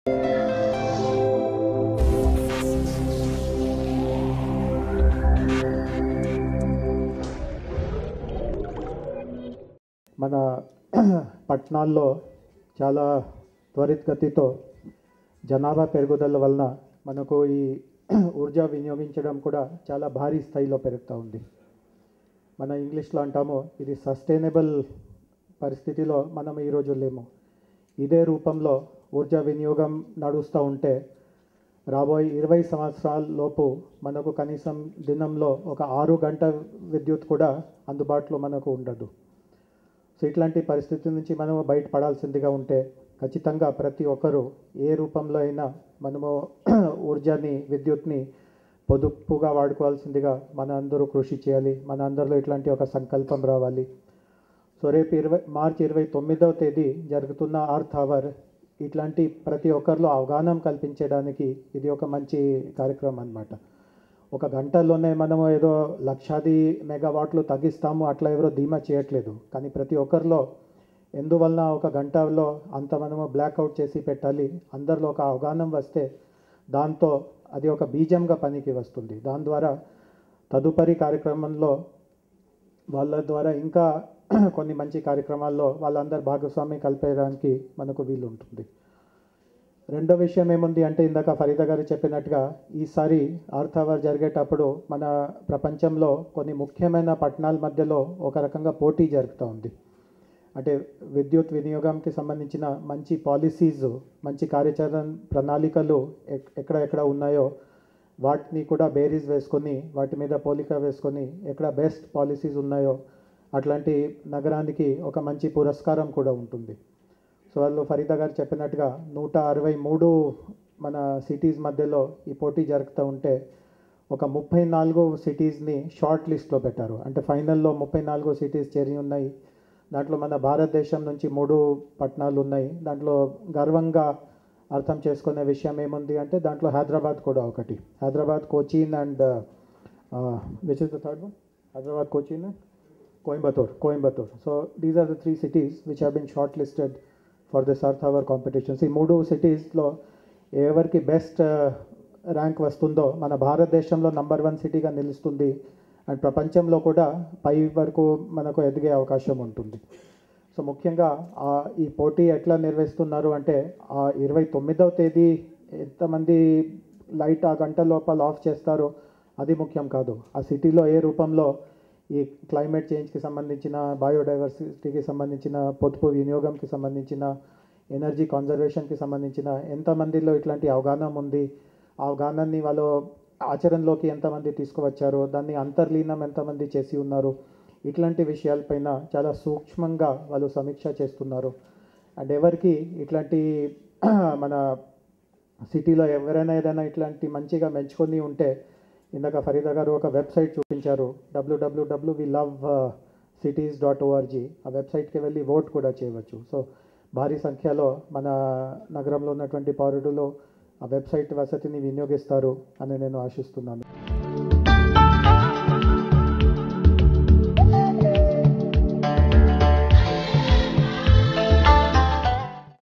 మన పట్టణాల్లో చాలా త్వరితగతితో జనాభా పెరుగుదల వలన మనకు ఈ ఊర్జా వినియోగించడం కూడా చాలా భారీ స్థాయిలో పెరుగుతూ ఉంది మన ఇంగ్లీష్లో అంటాము ఇది సస్టైనబుల్ పరిస్థితిలో మనం ఈరోజు లేము ఇదే రూపంలో ఊర్జా వినియోగం నడుస్తూ ఉంటే రాబోయే ఇరవై సంవత్సరాల లోపు మనకు కనీసం దినంలో ఒక ఆరు గంట విద్యుత్ కూడా అందుబాటులో మనకు ఉండదు సో ఇట్లాంటి పరిస్థితి నుంచి మనము బయటపడాల్సిందిగా ఉంటే ఖచ్చితంగా ప్రతి ఒక్కరూ ఏ రూపంలో అయినా మనము ఊర్జాని విద్యుత్ని పొదుపుగా వాడుకోవాల్సిందిగా మన అందరూ కృషి చేయాలి మన అందరిలో ఇట్లాంటి ఒక సంకల్పం రావాలి సో రేపు ఇరవై మార్చి ఇరవై తొమ్మిదవ తేదీ జరుగుతున్న అర్త్ అవర్ ఇట్లాంటి ప్రతి ఒక్కరిలో అవగాహన కల్పించడానికి ఇది ఒక మంచి కార్యక్రమం అన్నమాట ఒక గంటలోనే మనము ఏదో లక్షాది మెగావాట్లు తగ్గిస్తాము అట్లా ఎవరో ధీమా చేయట్లేదు కానీ ప్రతి ఒక్కరిలో ఎందువలన ఒక గంటలో అంత మనము బ్లాక్అవుట్ చేసి పెట్టాలి అందరిలో ఒక అవగాహన వస్తే దాంతో అది ఒక బీజంగా పనికి వస్తుంది దాని ద్వారా తదుపరి కార్యక్రమంలో వాళ్ళ ద్వారా ఇంకా కొన్ని మంచి కార్యక్రమాల్లో వాళ్ళందరు భాగస్వామి కలిపేయడానికి మనకు వీలు ఉంటుంది రెండో విషయం ఏముంది అంటే ఇందాక ఫరీదా గారు చెప్పినట్టుగా ఈసారి అర్త్ అవర్ జరిగేటప్పుడు మన ప్రపంచంలో కొన్ని ముఖ్యమైన పట్టణాల మధ్యలో ఒక రకంగా పోటీ జరుగుతూ ఉంది అంటే విద్యుత్ వినియోగంకి సంబంధించిన మంచి పాలసీస్ మంచి కార్యాచరణ ప్రణాళికలు ఎక్- ఎక్కడ ఎక్కడ ఉన్నాయో వాటిని కూడా బేరీస్ వేసుకొని వాటి మీద పోలిక వేసుకొని ఎక్కడ బెస్ట్ పాలసీస్ ఉన్నాయో అట్లాంటి నగరానికి ఒక మంచి పురస్కారం కూడా ఉంటుంది సో వాళ్ళు ఫరీదా గారు చెప్పినట్టుగా నూట అరవై మూడు మన సిటీస్ మధ్యలో ఈ పోటీ జరుగుతూ ఉంటే ఒక ముప్పై నాలుగు సిటీస్ని షార్ట్ లిస్ట్లో పెట్టారు అంటే ఫైనల్లో ముప్పై నాలుగు సిటీస్ చేరి ఉన్నాయి దాంట్లో మన భారతదేశం నుంచి మూడు పట్టణాలు ఉన్నాయి దాంట్లో గర్వంగా అర్థం చేసుకునే విషయం ఏముంది అంటే దాంట్లో హైదరాబాద్ కూడా ఒకటి Hyderabad Cochin and which is the third one Hyderabad Cochin and Coimbatore Coimbatore so these are the three cities which have been short listed for this earth hour competitions ఈ మూడు సిటీస్లో ఎవరికి బెస్ట్ ర్యాంక్ వస్తుందో మన భారతదేశంలో నంబర్ వన్ సిటీగా నిలుస్తుంది అండ్ ప్రపంచంలో కూడా పై వరకు మనకు ఎదిగే అవకాశం ఉంటుంది సో ముఖ్యంగా ఆ ఈ పోటీ ఎట్లా నిర్వహిస్తున్నారు అంటే ఆ ఇరవై తొమ్మిదవ తేదీ ఎంతమంది లైట్ ఆ గంట లోపల ఆఫ్ చేస్తారో అది ముఖ్యం కాదు ఆ సిటీలో ఏ రూపంలో ఈ క్లైమేట్ చేంజ్కి సంబంధించిన బయోడైవర్సిటీకి సంబంధించిన పొదుపు వినియోగంకి సంబంధించిన ఎనర్జీ కన్జర్వేషన్కి సంబంధించిన ఎంతమందిలో ఇట్లాంటి అవగాహన ఉంది ఆ అవగాహనని వాళ్ళు ఆచరణలోకి ఎంతమంది తీసుకువచ్చారో దాన్ని అంతర్లీనం ఎంతమంది చేసి ఉన్నారు ఇట్లాంటి విషయాలపైన చాలా సూక్ష్మంగా వాళ్ళు సమీక్ష చేస్తున్నారు అండ్ ఎవరికి ఇట్లాంటి మన సిటీలో ఎవరైనా ఏదైనా ఇట్లాంటి మంచిగా మెచ్చుకొని ఉంటే ఇందాక ఫరీదా గారు ఒక వెబ్సైట్ చూపించారు WWW we love cities dot ORG ఆ వెబ్సైట్కి వెళ్ళి ఓట్ కూడా చేయవచ్చు సో భారీ సంఖ్యలో మన నగరంలో ఉన్నటువంటి పౌరుడులు ఆ వెబ్సైట్ వసతిని వినియోగిస్తారు అని నేను ఆశిస్తున్నాను